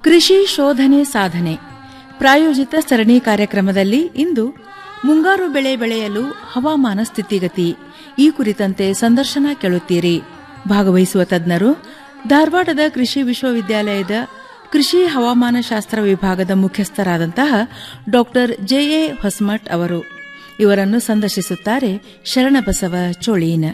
ಕೃಷಿ ಶೋಧನೆ ಸಾಧನೆ ಪ್ರಾಯೋಜಿತ ಸರಣಿ ಕಾರ್ಯಕ್ರಮದಲ್ಲಿ ಇಂದು ಮುಂಗಾರು ಬೆಳೆ ಬೆಳೆಯಲು ಹವಾಮಾನ ಸ್ಥಿತಿಗತಿ ಈ ಕುರಿತಂತೆ ಸಂದರ್ಶನ ಕೇಳುತ್ತೀರಿ ಭಾಗವಹಿಸುವ ತಜ್ಞರು ಧಾರವಾಡದ ಕೃಷಿ ವಿಶ್ವವಿದ್ಯಾಲಯದ ಕೃಷಿ ಹವಾಮಾನ ಶಾಸ್ತ್ರ ವಿಭಾಗದ ಮುಖ್ಯಸ್ಥರಾದಂತಹ ಡಾಕ್ಟರ್ ಜೆಎ ಹೊಸಮಠ್ ಅವರು ಇವರನ್ನು ಸಂದರ್ಶಿಸುತ್ತಾರೆ ಶರಣಬಸವ ಚೋಳೀನ್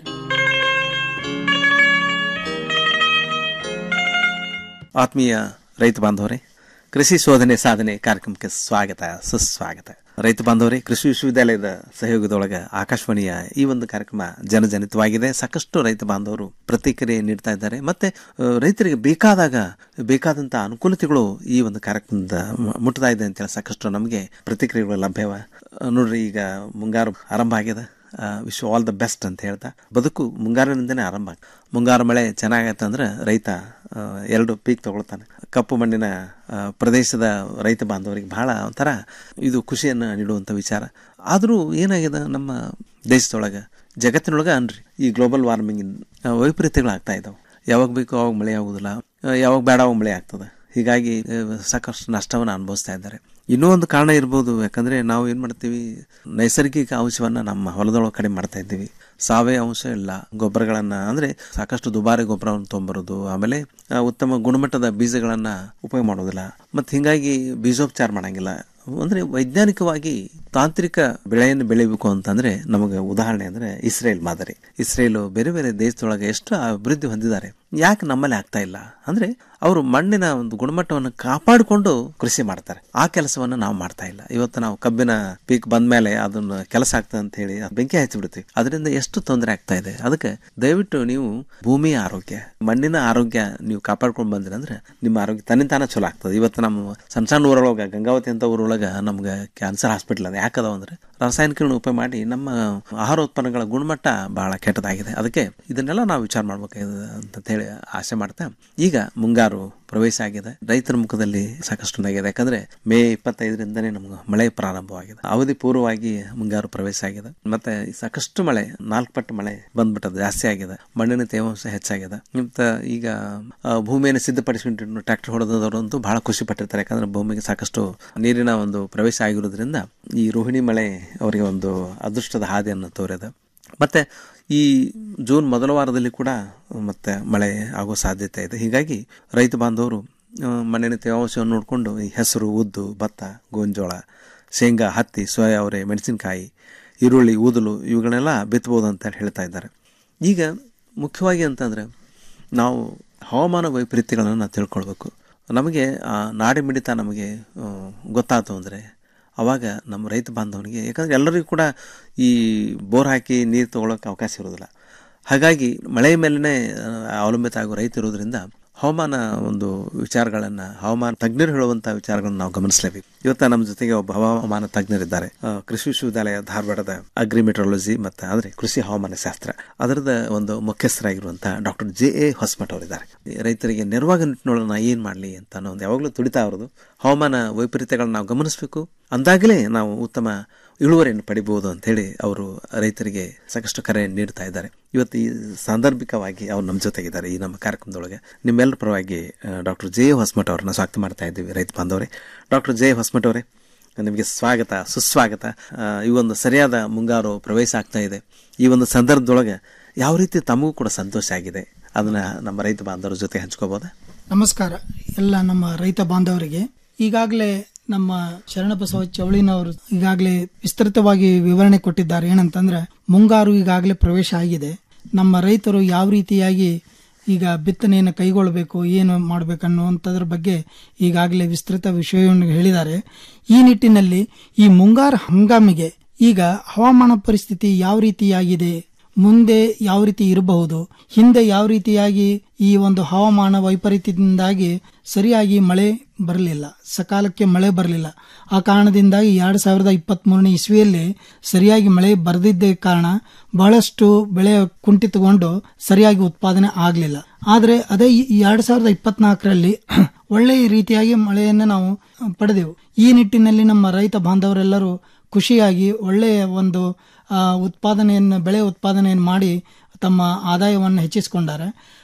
ಆತ್ಮೀಯ ರೈತ ಬಾಂಧವರೇ ಕೃಷಿ ಶೋಧನೆ ಸಾಧನೆ ಕಾರ್ಯಕ್ರಮಕ್ಕೆ ಸ್ವಾಗತ ಸುಸ್ವಾಗತ ರೈತ ಬಾಂಧವರೇ ಕೃಷಿ ವಿಶ್ವವಿದ್ಯಾಲಯದ ಸಹಯೋಗದೊಳಗ ಆಕಾಶವಾಣಿಯ ಈ ಒಂದು ಕಾರ್ಯಕ್ರಮ ಜನಜನಿತವಾಗಿದೆ ಸಾಕಷ್ಟು ರೈತ ಬಾಂಧವರು ಪ್ರತಿಕ್ರಿಯೆ ನೀಡ್ತಾ ಇದ್ದಾರೆ ಮತ್ತೆ ಆ, ರೈತರಿಗೆ ಬೇಕಾದಾಗ ಬೇಕಾದಂತ ಅನುಕೂಲತೆಗಳು ಈ ಒಂದು ಕಾರ್ಯಕ್ರಮದ ಮ- ಮುಟ್ತಾ ಇದೆ ಅಂತೇಳಿ ಸಾಕಷ್ಟು ನಮಗೆ ಪ್ರತಿಕ್ರಿಯೆಗಳು ಲಭ್ಯವ ಆ, ನೋಡ್ರಿ ಈಗ ಮುಂಗಾರು ಆರಂಭ ಆಗಿದೆ ವಿಶ್ ಆಲ್ ದ ಬೆಸ್ಟ್ ಅಂತ ಹೇಳ್ತಾ ಬದುಕು ಮುಂಗಾರಿನಿಂದನೇ ಆರಂಭ ಆಗ್- ಮುಂಗಾರು ಮಳೆ ಚೆನ್ನಾಗತ್ತೆ ಅಂದ್ರೆ ರೈತ ಆ, ಎರಡು ಪೀಕ್ ತಗೊಳ್ತಾನೆ ಕಪ್ಪು ಮಣ್ಣಿನ ಆ, ಪ್ರದೇಶದ ರೈತ ಬಾಂಧವರಿಗೆ ಬಹಳ ಒಂಥರ ಇದು ಖುಷಿಯನ್ನು ನೀಡುವಂಥ ವಿಚಾರ ಆದರೂ ಏನಾಗಿದೆ ನಮ್ಮ ದೇಶದೊಳಗೆ ಜಗತ್ತಿನೊಳಗೆ ಅನ್ರಿ ಈ ಗ್ಲೋಬಲ್ ವಾರ್ಮಿಂಗ್ ವೈಪರೀತ್ಯಗಳು ಆಗ್ತಾ ಇದಾವೆ ಯಾವಾಗ ಬೇಕೋ ಅವಾಗ ಮಳೆ ಆಗುದಿಲ್ಲ ಆ, ಯಾವಾಗ ಬೇಡ ಅವಾಗ ಮಳೆ ಆಗ್ತದೆ ಹೀಗಾಗಿ ಆ, ಸಾಕಷ್ಟು ನಷ್ಟವನ್ನು ಅನುಭವಿಸ್ತಾ ಇದ್ದಾರೆ ಇನ್ನೂ ಒಂದು ಕಾರಣ ಇರ್ಬೋದು ಯಾಕಂದ್ರೆ ನಾವು ಏನ್ ಮಾಡ್ತೀವಿ ನೈಸರ್ಗಿಕ ಅಂಶವನ್ನ ನಮ್ಮ ಹೊಲದೊಳಗೆ ಕಡಿಮೆ ಮಾಡ್ತಾ ಇದ್ದೀವಿ ಸಾವಯವ ಅಂಶ ಇಲ್ಲ ಗೊಬ್ಬರಗಳನ್ನ ಅಂದ್ರೆ ಸಾಕಷ್ಟು ದುಬಾರಿ ಗೊಬ್ಬರವನ್ನು ತೊಗೊಂಬರೋದು ಆಮೇಲೆ ಆ, ಉತ್ತಮ ಗುಣಮಟ್ಟದ ಬೀಜಗಳನ್ನ ಉಪಯೋಗ ಮಾಡೋದಿಲ್ಲ ಮತ್ತೆ ಹಿಂಗಾಗಿ ಬೀಜೋಪಚಾರ ಮಾಡಂಗಿಲ್ಲ ಅಂದ್ರೆ ವೈಜ್ಞಾನಿಕವಾಗಿ ತಾಂತ್ರಿಕ ಬೆಳೆಯನ್ನು ಬೆಳಿಬೇಕು ಅಂತಂದ್ರೆ ನಮಗೆ ಉದಾಹರಣೆ ಅಂದ್ರೆ ಇಸ್ರೇಲ್ ಮಾದರಿ ಇಸ್ರೇಲು ಬೇರೆ ಬೇರೆ ದೇಶದೊಳಗೆ ಎಷ್ಟು ಅಭಿವೃದ್ಧಿ ಹೊಂದಿದ್ದಾರೆ ಯಾಕೆ ನಮ್ಮಲ್ಲಿ ಆಗ್ತಾ ಇಲ್ಲ ಅಂದ್ರೆ ಅವರು ಮಣ್ಣಿನ ಒಂದು ಗುಣಮಟ್ಟವನ್ನು ಕಾಪಾಡಿಕೊಂಡು ಕೃಷಿ ಮಾಡ್ತಾರೆ ಆ ಕೆಲಸವನ್ನು ನಾವು ಮಾಡ್ತಾ ಇಲ್ಲ ಇವತ್ತು ನಾವು ಕಬ್ಬಿನ ಪೀಕ್ ಬಂದ್ಮೇಲೆ ಅದನ್ನ ಕೆಲಸ ಆಗ್ತದೆ ಅಂತ ಹೇಳಿ ಅದ್ ಬೆಂಕಿ ಹಚ್ಚಿಬಿಡ್ತೀವಿ ಅದರಿಂದ ಎಷ್ಟು ತೊಂದರೆ ಆಗ್ತಾ ಇದೆ ಅದಕ್ಕೆ ದಯವಿಟ್ಟು ನೀವು ಭೂಮಿಯ ಆರೋಗ್ಯ ಮಣ್ಣಿನ ಆರೋಗ್ಯ ನೀವು ಕಾಪಾಡ್ಕೊಂಡು ಬಂದ್ರಿ ಅಂದ್ರೆ ನಿಮ್ಮ ಆರೋಗ್ಯ ತನ್ನಿಂತಾನ ಚಲೋ ಆಗ್ತದೆ ಇವತ್ತು ನಮ್ಮ ಸಣ್ಣ ಸಣ್ಣ ಊರೊಳಗ ಗಂಗಾವತಿ ಅಂತ ಊರೊಳಗ ನಮ್ಗೆ ಕ್ಯಾನ್ಸರ್ ಹಾಸ್ಪಿಟಲ್ ಅದ ಯಾಕದಾವ ಅಂದ್ರೆ ರಾಸಾಯನಿಕಗಳನ್ನ ಉಪಯೋಗ ಮಾಡಿ ನಮ್ಮ ಆಹಾರ ಉತ್ಪನ್ನಗಳ ಗುಣಮಟ್ಟ ಬಹಳ ಕೆಟ್ಟದಾಗಿದೆ ಅದಕ್ಕೆ ಇದನ್ನೆಲ್ಲ ನಾವು ವಿಚಾರ ಮಾಡ್ಬೇಕಾಗಿದೆ ಅಂತ ಹೇಳಿ ಆಸೆ ಮಾಡ್ತಾ ಈಗ ಮುಂಗಾರು ಪ್ರವೇಶ ಆಗಿದೆ ರೈತರ ಮುಖದಲ್ಲಿ ಸಾಕಷ್ಟು ನಗಿದೆ ಯಾಕಂದ್ರೆ ಮೇ ಇಪ್ಪತ್ತೈದರಿಂದನೇ ನಮ್ಗೆ ಮಳೆ ಪ್ರಾರಂಭವಾಗಿದೆ ಅವಧಿ ಪೂರ್ವವಾಗಿ ಮುಂಗಾರು ಪ್ರವೇಶ ಆಗಿದೆ ಮತ್ತೆ ಸಾಕಷ್ಟು ಮಳೆ ನಾಲ್ಕು ಪಟ್ಟು ಮಳೆ ಬಂದ್ಬಿಟ್ಟದ ಜಾಸ್ತಿ ಆಗಿದೆ ಮಣ್ಣಿನ ತೇವಾಂಶ ಹೆಚ್ಚಾಗಿದೆ ಮತ್ತೆ ಈಗ ಆ, ಭೂಮಿಯನ್ನು ಸಿದ್ಧಪಡಿಸಿಕೊಂಡು ಟ್ರ್ಯಾಕ್ಟರ್ ಹೊಡೆದವರಂತೂ ಬಹಳ ಖುಷಿ ಪಟ್ಟಿರ್ತಾರೆ ಯಾಕಂದ್ರೆ ಭೂಮಿಗೆ ಸಾಕಷ್ಟು ನೀರಿನ ಒಂದು ಪ್ರವೇಶ ಆಗಿರೋದ್ರಿಂದ ಈ ರೋಹಿಣಿ ಮಳೆ ಅವರಿಗೆ ಒಂದು ಅದೃಷ್ಟದ ಹಾದಿಯನ್ನು ತೋರಿದೆ ಮತ್ತೆ ಈ ಜೂನ್ ಮೊದಲ ವಾರದಲ್ಲಿ ಕೂಡ ಮತ್ತೆ ಮಳೆ ಆಗೋ ಸಾಧ್ಯತೆ ಇದೆ ಹೀಗಾಗಿ ರೈತ ಬಾಂಧವರು ಆ, ಮಣ್ಣಿನ ತೇವಾಂಶವನ್ನು ನೋಡಿಕೊಂಡು ಈ ಹೆಸರು ಉದ್ದು ಭತ್ತ ಗೋಂಜೋಳ ಶೇಂಗಾ ಹತ್ತಿ ಸೋಯಾ ಅವರೆ ಮೆಣಸಿನಕಾಯಿ ಈರುಳ್ಳಿ ಊದಲು ಇವುಗಳನ್ನೆಲ್ಲ ಬಿತ್ತಬಹುದು ಅಂತ ಹೇಳ್ತಾ ಇದ್ದಾರೆ ಈಗ ಮುಖ್ಯವಾಗಿ ಅಂತಂದ್ರೆ ನಾವು ಹವಾಮಾನ ವೈಪರೀತ್ಯಗಳನ್ನು ತಿಳ್ಕೊಳ್ಬೇಕು ನಮಗೆ ಆ ನಾಡಿ ಮಿಡಿತ ನಮಗೆ ಆ, ಗೊತ್ತಾಯ್ತು ಅಂದರೆ ಅವಾಗ ನಮ್ಮ ರೈತ ಬಾಂಧವನಿಗೆ ಯಾಕಂದ್ರೆ ಎಲ್ಲರಿಗೂ ಕೂಡ ಈ ಬೋರ್ ಹಾಕಿ ನೀರು ತಗೊಳಕ್ಕೆ ಅವಕಾಶ ಇರೋದಿಲ್ಲ ಹಾಗಾಗಿ ಮಳೆ ಮೇಲೇ ಅವಲಂಬಿತ ಆಗೋ ರೈತ ಇರೋದ್ರಿಂದ ಹವಾಮಾನ ಒಂದು ವಿಚಾರಗಳನ್ನ ಹವಾಮಾನ ತಜ್ಞರು ಹೇಳುವಂತ ವಿಚಾರಗಳನ್ನ ನಾವು ಗಮನಿಸಲೇಬೇಕು ಇವತ್ತ ನಮ್ಮ ಜೊತೆಗೆ ಒಬ್ಬ ಹವಾಮಾನ ತಜ್ಞರಿದ್ದಾರೆ ಆ, ಕೃಷಿ ವಿಶ್ವವಿದ್ಯಾಲಯ ಧಾರವಾಡದ ಅಗ್ರಿಮೆಟ್ರಾಲಜಿ ಮತ್ತೆ ಅಂದ್ರೆ ಕೃಷಿ ಹವಾಮಾನ ಶಾಸ್ತ್ರ ಅದರದ ಒಂದು ಮುಖ್ಯಸ್ಥರಾಗಿರುವಂತಹ ಡಾಕ್ಟರ್ ಜೆ ಎ ಹೊಸಮಠ ಅವರಿದ್ದಾರೆ ರೈತರಿಗೆ ನೆರವಾಗ ನಿಟ್ಟಿನೊಳಗೆ ನಾ ಏನ್ ಮಾಡ್ಲಿ ಅಂತ ಅನ್ನೋ ಒಂದು ಯಾವಾಗಲೂ ತುಡಿತಾ ಇರೋದು ಹವಾಮಾನ ವೈಪರೀತ್ಯಗಳನ್ನ ನಾವು ಗಮನಿಸಬೇಕು ಅಂದಾಗಲೇ ನಾವು ಉತ್ತಮ ಇಳುವರಿಯನ್ನು ಪಡಿಬಹುದು ಅಂತ ಹೇಳಿ ಅವರು ರೈತರಿಗೆ ಸಾಕಷ್ಟು ಕರೆ ನೀಡ್ತಾ ಇದ್ದಾರೆ ಇವತ್ತು ಈ ಸಾಂದರ್ಭಿಕವಾಗಿ ಅವ್ರು ನಮ್ಮ ಜೊತೆಗಿದ್ದಾರೆ ಈ ನಮ್ಮ ಕಾರ್ಯಕ್ರಮದೊಳಗೆ ನಿಮ್ಮೆಲ್ಲರ ಪರವಾಗಿ ಡಾಕ್ಟರ್ ಜೆ ಹೊಸಮಠ ಅವರನ್ನ ಸ್ವಾಗತ ಮಾಡ್ತಾ ಇದ್ದೀವಿ ರೈತ ಬಾಂಧವರೇ ಡಾಕ್ಟರ್ ಜೆ ಹೊಸಮಠ ಅವರೇ ನಿಮಗೆ ಸ್ವಾಗತ ಸುಸ್ವಾಗತ ಆ, ಈ ಒಂದು ಸರಿಯಾದ ಮುಂಗಾರು ಪ್ರವೇಶ ಆಗ್ತಾ ಇದೆ ಈ ಒಂದು ಸಂದರ್ಭದೊಳಗೆ ಯಾವ ರೀತಿ ತಮಗೂ ಕೂಡ ಸಂತೋಷ ಆಗಿದೆ ಅದನ್ನ ನಮ್ಮ ರೈತ ಬಾಂಧವರ ಜೊತೆ ಹಂಚ್ಕೋಬೋದಾ ನಮಸ್ಕಾರ ಎಲ್ಲ ನಮ್ಮ ರೈತ ಬಾಂಧವರಿಗೆ ಈಗಾಗಲೇ ನಮ್ಮ ಶರಣಬಸವ ಚೌಳಿನವರು ಈಗಾಗಲೇ ವಿಸ್ತೃತವಾಗಿ ವಿವರಣೆ ಕೊಟ್ಟಿದ್ದಾರೆ ಏನಂತಂದ್ರೆ ಮುಂಗಾರು ಈಗಾಗಲೇ ಪ್ರವೇಶ ಆಗಿದೆ ನಮ್ಮ ರೈತರು ಯಾವ ರೀತಿಯಾಗಿ ಈಗ ಬಿತ್ತನೆಯನ್ನು ಕೈಗೊಳ್ಳಬೇಕು ಏನು ಮಾಡಬೇಕನ್ನುವಂಥದ್ರ ಬಗ್ಗೆ ಈಗಾಗಲೇ ವಿಸ್ತೃತ ವಿಷಯವನ್ನು ಹೇಳಿದ್ದಾರೆ ಈ ನಿಟ್ಟಿನಲ್ಲಿ ಈ ಮುಂಗಾರು ಹಂಗಾಮಿಗೆ ಈಗ ಹವಾಮಾನ ಪರಿಸ್ಥಿತಿ ಯಾವ ರೀತಿಯಾಗಿದೆ ಮುಂದೆ ಯಾವ ರೀತಿ ಇರಬಹುದು ಹಿಂದೆ ಯಾವ ರೀತಿಯಾಗಿ ಈ ಒಂದು ಹವಾಮಾನ ವೈಪರೀತ್ಯದಿಂದಾಗಿ ಸರಿಯಾಗಿ ಮಳೆ ಬರಲಿಲ್ಲ ಸಕಾಲಕ್ಕೆ ಮಳೆ ಬರಲಿಲ್ಲ ಆ ಕಾರಣದಿಂದಾಗಿ ಎರಡ್ ಸಾವಿರದ ಇಪ್ಪತ್ತ್ ಮೂರನೇ ಇಸ್ವಿಯಲ್ಲಿ ಸರಿಯಾಗಿ ಮಳೆ ಬರದಿದ್ದ ಕಾರಣ ಬಹಳಷ್ಟು ಬೆಳೆ ಕುಂಠಿತಗೊಂಡು ಸರಿಯಾಗಿ ಉತ್ಪಾದನೆ ಆಗಲಿಲ್ಲ ಆದರೆ ಅದೇ ಈ ಎರಡ್ ಸಾವಿರದ ಇಪ್ಪತ್ನಾಲ್ಕರಲ್ಲಿ ಒಳ್ಳೆಯ ರೀತಿಯಾಗಿ ಮಳೆಯನ್ನು ನಾವು ಪಡೆದೆವು ಈ ನಿಟ್ಟಿನಲ್ಲಿ ನಮ್ಮ ರೈತ ಬಾಂಧವರೆಲ್ಲರೂ ಖುಷಿಯಾಗಿ ಒಳ್ಳೆಯ ಒಂದು ಆ, ಉತ್ಪಾದನೆಯನ್ನು ಬೆಳೆ ಉತ್ಪಾದನೆಯನ್ನು ಮಾಡಿ ತಮ್ಮ ಆದಾಯವನ್ನು ಹೆಚ್ಚಿಸಿಕೊಂಡಾರೆ